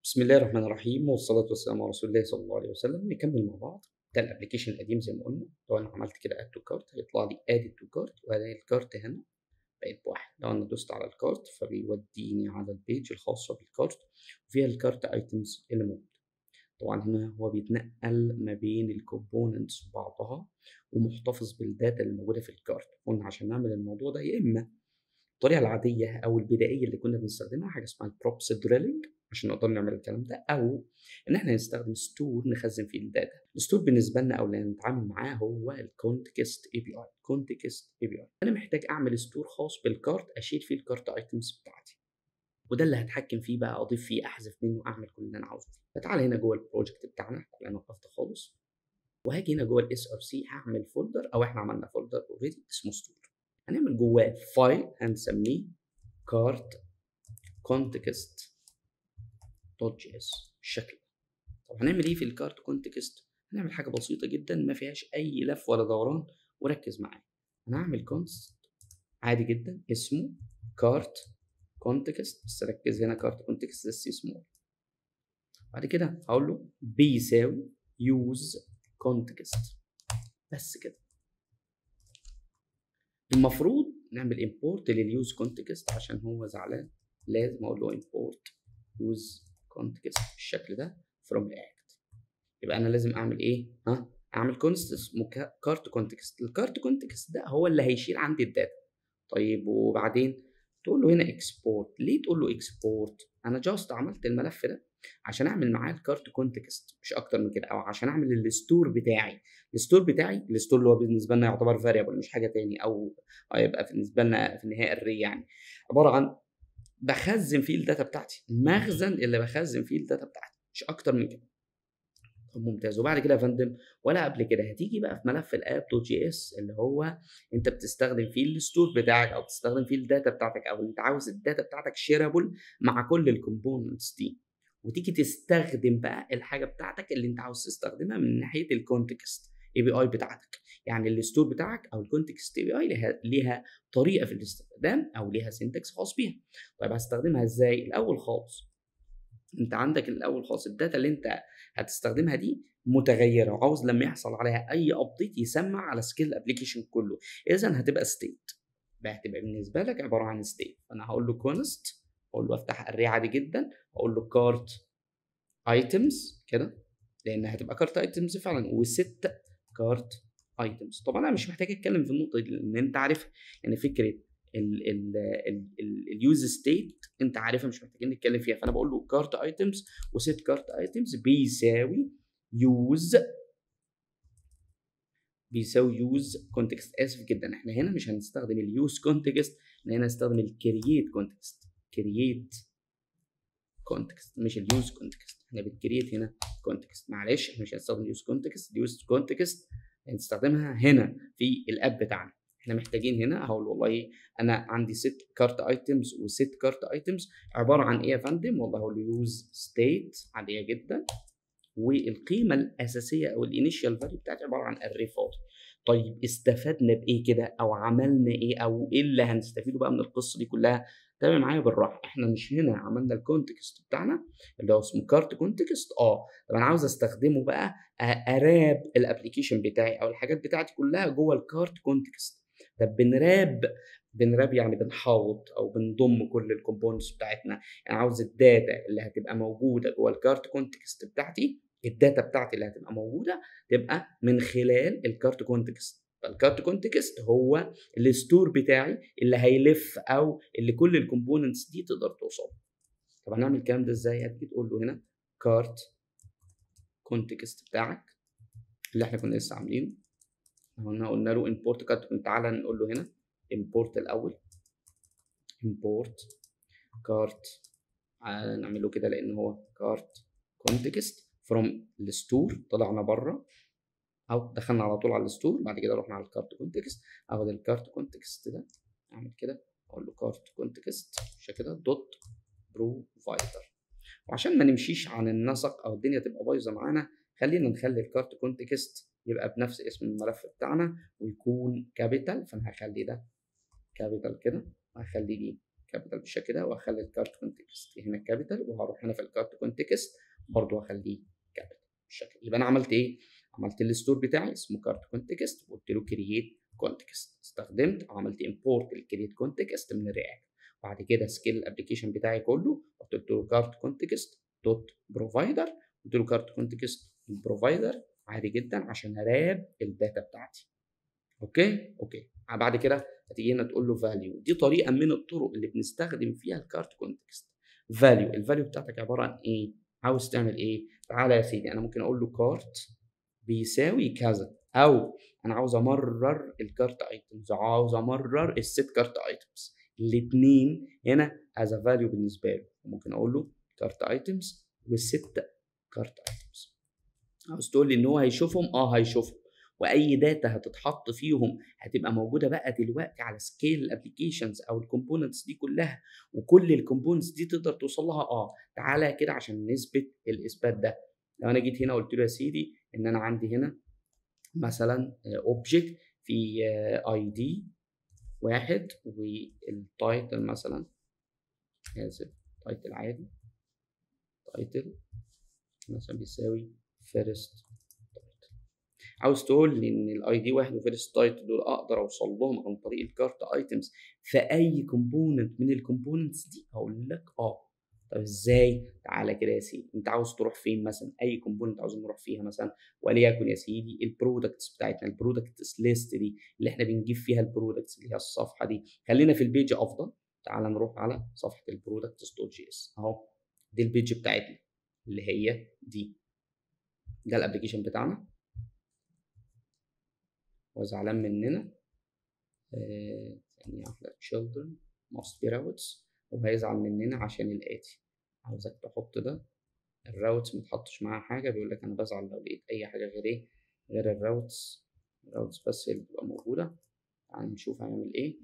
بسم الله الرحمن الرحيم والصلاة والسلام على رسول الله صلى الله عليه وسلم نكمل مع بعض ده الابلكيشن القديم زي ما قلنا لو انا عملت كده اد تو كارت هيطلع لي اد تو كارت وهلاقي الكارت هنا بقت بواحد لو انا دوست على الكارت فبيوديني على البيج الخاصة بالكارت وفيها الكارت ايتمز اللي موجودة طبعا هنا هو بيتنقل ما بين الكومبوننتس وبعضها ومحتفظ بالداتا اللي موجودة في الكارت قلنا عشان نعمل الموضوع ده يا اما الطريقة العادية أو البدائية اللي كنا بنستخدمها حاجة اسمها البروبس دريلينج عشان نقدر نعمل الكلام ده أو إن إحنا نستخدم ستور نخزن فيه الداتا. الستور بالنسبة لنا أو اللي هنتعامل معاه هو الكونتكست اي بي اي، كونتكست اي بي اي. أنا محتاج أعمل ستور خاص بالكارت أشيل فيه الكارت ايتمز بتاعتي. وده اللي هتحكم فيه بقى أضيف فيه أحذف منه أعمل كل اللي أنا عاوزه. فتعال هنا جوه البروجكت بتاعنا اللي أنا وقفت خالص وهاجي هنا جوه الاس ار سي هعمل فولدر أو إحنا عملنا فولدر اوريدي اسمه ستور. هنعمل جواه فايل هنسميه كارت كونتكست دوت جي اس بالشكل ده طب هنعمل ايه في الكارت كونتكست هنعمل حاجه بسيطه جدا ما فيهاش اي لف ولا دوران وركز معايا انا هعمل كونست عادي جدا اسمه كارت كونتكست بس ركز هنا كارت كونتكست اس سمول بعد كده هقول له بيساوي يوز كونتكست بس كده المفروض نعمل امبورت لليوز كونتكست عشان هو زعلان لازم اقول له امبورت يوز كونتكست بالشكل ده فروم رياكت يبقى انا لازم اعمل ايه ها اعمل كونست اسمه كارت كونتكست الكارت كونتكست ده هو اللي هيشيل عندي الداتا طيب وبعدين تقول له هنا اكسبورت ليه تقول له اكسبورت انا جاست عملت الملف ده عشان اعمل معاه الكارت كونتكست مش اكتر من كده او عشان اعمل الستور بتاعي الستور بتاعي الستور اللي هو بالنسبه لنا يعتبر فاريبل مش حاجه تاني او هيبقى بالنسبه لنا في النهايه الري يعني عباره عن بخزن فيه الداتا بتاعتي المخزن اللي بخزن فيه الداتا بتاعتي مش اكتر من كده طب ممتاز وبعد كده يا فندم ولا قبل كده هتيجي بقى في ملف الاب دوت جي اس اللي هو انت بتستخدم فيه الستور بتاعك او بتستخدم فيه الداتا بتاعتك او انت عاوز الداتا بتاعتك شيرابل مع كل الكومبوننتس دي وتيجي تستخدم بقى الحاجه بتاعتك اللي انت عاوز تستخدمها من ناحيه الكونتكست اي بي اي بتاعتك يعني الستور بتاعك او الكونتكست اي بي اي ليها ليها طريقه في الاستخدام او ليها سنتكس خاص بيها طيب هستخدمها ازاي الاول خالص انت عندك الاول خالص الداتا اللي انت هتستخدمها دي متغيره وعاوز لما يحصل عليها اي ابديت يسمع على سكيل ابلكيشن كله اذا هتبقى ستيت هتبقى بالنسبه لك عباره عن ستيت فانا هقول له كونست اقول له افتح اري عادي جدا اقول له كارت ايتمز كده لان هتبقى كارت ايتمز فعلا وست كارت ايتمز طبعا انا مش محتاج اتكلم في النقطه دي لان انت عارف يعني فكره اليوز ستيت انت عارفها مش محتاجين نتكلم فيها فانا بقول له كارت ايتمز وست كارت ايتمز بيساوي يوز بيساوي يوز كونتكست اسف جدا احنا هنا مش هنستخدم اليوز كونتكست احنا هنا هنستخدم الكرييت كونتكست كرييت كونتكست مش اليوز كونتكست احنا بنكرييت هنا كونتكست معلش احنا مش هنستخدم اليوز كونتكست اليوز كونتكست هنستخدمها هنا في الاب بتاعنا احنا محتاجين هنا هقول والله انا عندي ست كارت ايتمز وست كارت ايتمز عباره عن ايه يا فندم والله هقول يوز ستيت عاديه جدا والقيمه الاساسيه او الانيشال فاليو بتاعتي عباره عن اري فاضي طيب استفدنا بايه كده او عملنا ايه او ايه اللي هنستفيده بقى من القصه دي كلها تابع معايا بالراحه احنا مش هنا عملنا الكونتكست بتاعنا اللي هو اسمه كارت كونتكست اه طب انا عاوز استخدمه بقى اراب الابلكيشن بتاعي او الحاجات بتاعتي كلها جوه الكارت كونتكست طب بنراب بنراب يعني بنحاوط او بنضم كل الكومبوننتس بتاعتنا يعني عاوز الداتا اللي هتبقى موجوده جوه الكارت كونتكست بتاعتي الداتا بتاعتي اللي هتبقى موجوده تبقى من خلال الكارت كونتكست فالكارت كونتكست هو الستور بتاعي اللي هيلف او اللي كل الكومبوننتس دي تقدر توصل طب هنعمل الكلام ده ازاي هتيجي تقول له هنا كارت كونتكست بتاعك اللي احنا كنا لسه عاملينه قلنا قلنا له import كارت تعالى نقول له هنا import الاول import كارت نعمل له كده لان هو كارت كونتكست from الستور طلعنا بره او دخلنا على طول على الستور بعد كده رحنا على الكارت كونتكست اخد الكارت كونتكست ده اعمل كده اقول له كارت كونتكست بالشكل كده دوت بروفايدر وعشان ما نمشيش عن النسق او الدنيا تبقى بايظه معانا خلينا نخلي الكارت كونتكست يبقى بنفس اسم الملف بتاعنا ويكون كابيتال فانا هخلي ده كابيتال كده وهخلي دي كابيتال بالشكل ده واخلي الكارت كونتكست هنا كابيتال وهروح هنا في الكارت كونتكست برضه هخليه كابيتال بالشكل يبقى انا عملت ايه؟ عملت الستور بتاعي اسمه كارت كونتكست وقلت له كرييت كونتكست استخدمت عملت امبورت الكرييت كونتكست من الرياكت بعد كده سكيل الابلكيشن بتاعي كله قلت له كارت كونتكست دوت بروفايدر قلت له كارت كونتكست بروفايدر عادي جدا عشان اراب الداتا بتاعتي اوكي اوكي بعد كده هتيجي هنا تقول له فاليو دي طريقه من الطرق اللي بنستخدم فيها الكارت كونتكست فاليو الفاليو بتاعتك عباره عن ايه عاوز تعمل ايه تعالى يا سيدي انا ممكن اقول له كارت بيساوي كذا او انا عاوز امرر الكارت ايتمز عاوز امرر الست كارت ايتمز الاثنين هنا از فاليو بالنسبه له ممكن اقول له كارت ايتمز والست كارت ايتمز عاوز تقول لي ان هو هيشوفهم اه هيشوفهم واي داتا هتتحط فيهم هتبقى موجوده بقى دلوقتي على سكيل الابلكيشنز او الكومبوننتس دي كلها وكل الكومبوننتس دي تقدر توصل لها اه تعالى كده عشان نثبت الاثبات ده لو انا جيت هنا قلت له يا سيدي ان انا عندي هنا مثلا اوبجكت في اي دي واحد والتايتل مثلا اسف تايتل عادي تايتل مثلا بيساوي فيرست عاوز تقول لي ان الاي دي واحد وفيرست تايتل دول اقدر اوصل لهم عن طريق الكارت ايتمز في اي كومبوننت من الكومبوننتس دي هقول لك اه طب ازاي تعالى كده يا سيدي انت عاوز تروح فين مثلا اي كومبوننت عاوز نروح فيها مثلا وليكن يا سيدي البرودكتس بتاعتنا البرودكتس ليست دي اللي احنا بنجيب فيها البرودكتس اللي هي الصفحه دي خلينا في البيج افضل تعالى نروح على صفحه البرودكتس دوت جي اس اهو دي البيج بتاعتنا اللي هي دي ده الابلكيشن بتاعنا هو زعلان مننا ثانية آه واحدة children must be routes وهيزعل مننا عشان الآتي عاوزك تحط ده الراوتس متحطش معاها حاجة بيقول لك أنا بزعل لو لقيت أي حاجة غير إيه غير الراوتس الراوتس بس اللي بتبقى موجودة تعال نشوف هيعمل إيه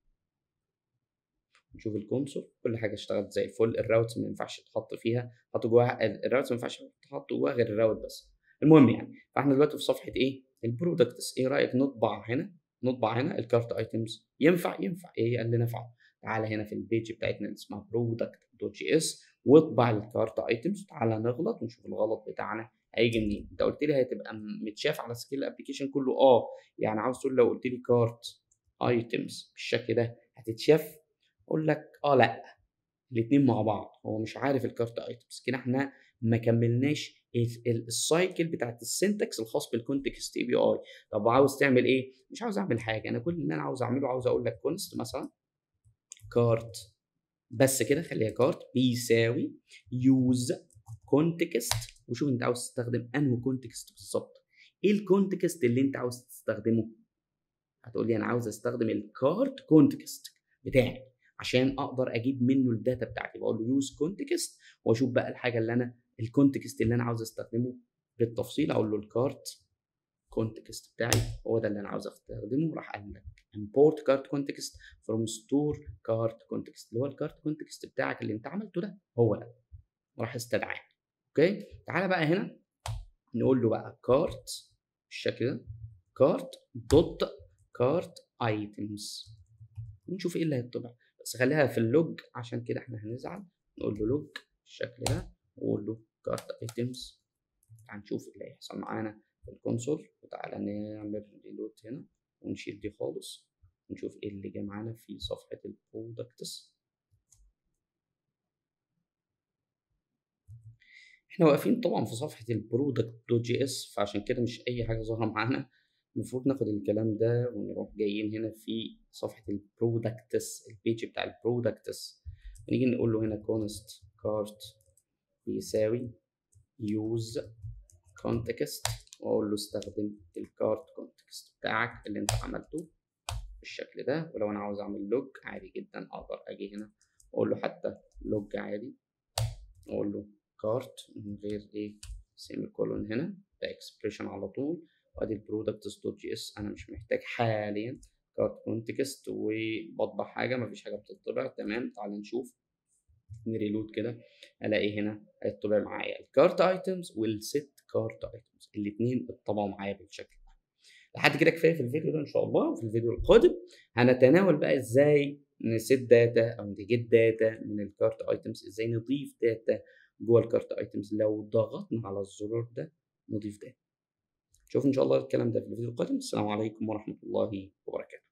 نشوف الكونسول كل حاجة اشتغلت زي الفل الراوتس ما ينفعش تحط فيها حط جواها الراوتس ما ينفعش تحط جواها غير الراوت بس المهم يعني فاحنا دلوقتي في صفحة إيه البرودكتس ايه رايك نطبع هنا نطبع هنا الكارت ايتمز ينفع ينفع ايه قال لنا فعل تعالى هنا في البيج بتاعتنا اللي اسمها برودكت دوت جي اس واطبع الكارت ايتمز تعالى نغلط ونشوف الغلط بتاعنا هيجي منين انت قلت لي هتبقى متشاف على سكيل الابلكيشن كله اه يعني عاوز تقول لو قلت لي كارت ايتمز بالشكل ده هتتشاف اقول لك اه لا الاثنين مع بعض هو مش عارف الكارت ايتمز كده احنا ما كملناش السايكل بتاعت السنتكس الخاص بالكونتكست اي بي اي طب عاوز تعمل ايه مش عاوز اعمل حاجه انا كل اللي انا عاوز اعمله عاوز اقول لك كونست مثلا كارت بس كده خليها كارت بيساوي يوز كونتكست وشوف انت عاوز تستخدم انه كونتكست بالظبط ايه الكونتكست اللي انت عاوز تستخدمه هتقول لي انا عاوز استخدم الكارت كونتكست بتاعي عشان اقدر اجيب منه الداتا بتاعتي بقول له يوز كونتكست واشوف بقى الحاجه اللي انا الكونتكست اللي انا عاوز استخدمه بالتفصيل اقول له الكارت كونتكست بتاعي هو ده اللي انا عاوز استخدمه راح قال لك import card context from store card context اللي هو الكارت كونتكست بتاعك اللي انت عملته ده هو ده وراح استدعاه اوكي تعالى بقى هنا نقول له بقى كارت بالشكل ده كارت دوت كارت ايتمز ونشوف ايه اللي هيطبع بس خليها في اللوج عشان كده احنا هنزعل نقول له لوج بالشكل ده واقول له كارت ايتمز هنشوف اللي هيحصل معانا في الكونسول وتعالى نعمل ريلود هنا ونشيل دي خالص ونشوف ايه اللي جه معانا في صفحة البرودكتس احنا واقفين طبعا في صفحة البرودكت دوت جي اس فعشان كده مش اي حاجة ظاهرة معانا المفروض ناخد الكلام ده ونروح جايين هنا في صفحة البرودكتس البيج بتاع البرودكتس ونيجي نقول له هنا كونست كارت بيساوي يوز كونتكست واقول له استخدم الكارت كونتكست بتاعك اللي انت عملته بالشكل ده ولو انا عاوز اعمل لوج عادي جدا اقدر اجي هنا اقول له حتى لوج عادي اقول له كارت من غير ايه سيمي كولون هنا ده اكسبريشن على طول وادي البرودكتس دوت جي اس انا مش محتاج حاليا كارت كونتكست وبطبع حاجه مفيش حاجه بتطبع تمام تعال نشوف نريلود كده الاقي هنا هيطبع معايا الكارت ايتمز والست كارت ايتمز الاثنين اتطبعوا معايا بالشكل ده لحد كده كفايه في الفيديو ده ان شاء الله وفي الفيديو القادم هنتناول بقى ازاي نسيت داتا او نجيت داتا من الكارت ايتمز ازاي نضيف داتا جوه الكارت ايتمز لو ضغطنا على الزرار ده نضيف داتا شوف ان شاء الله الكلام ده في الفيديو القادم السلام عليكم ورحمه الله وبركاته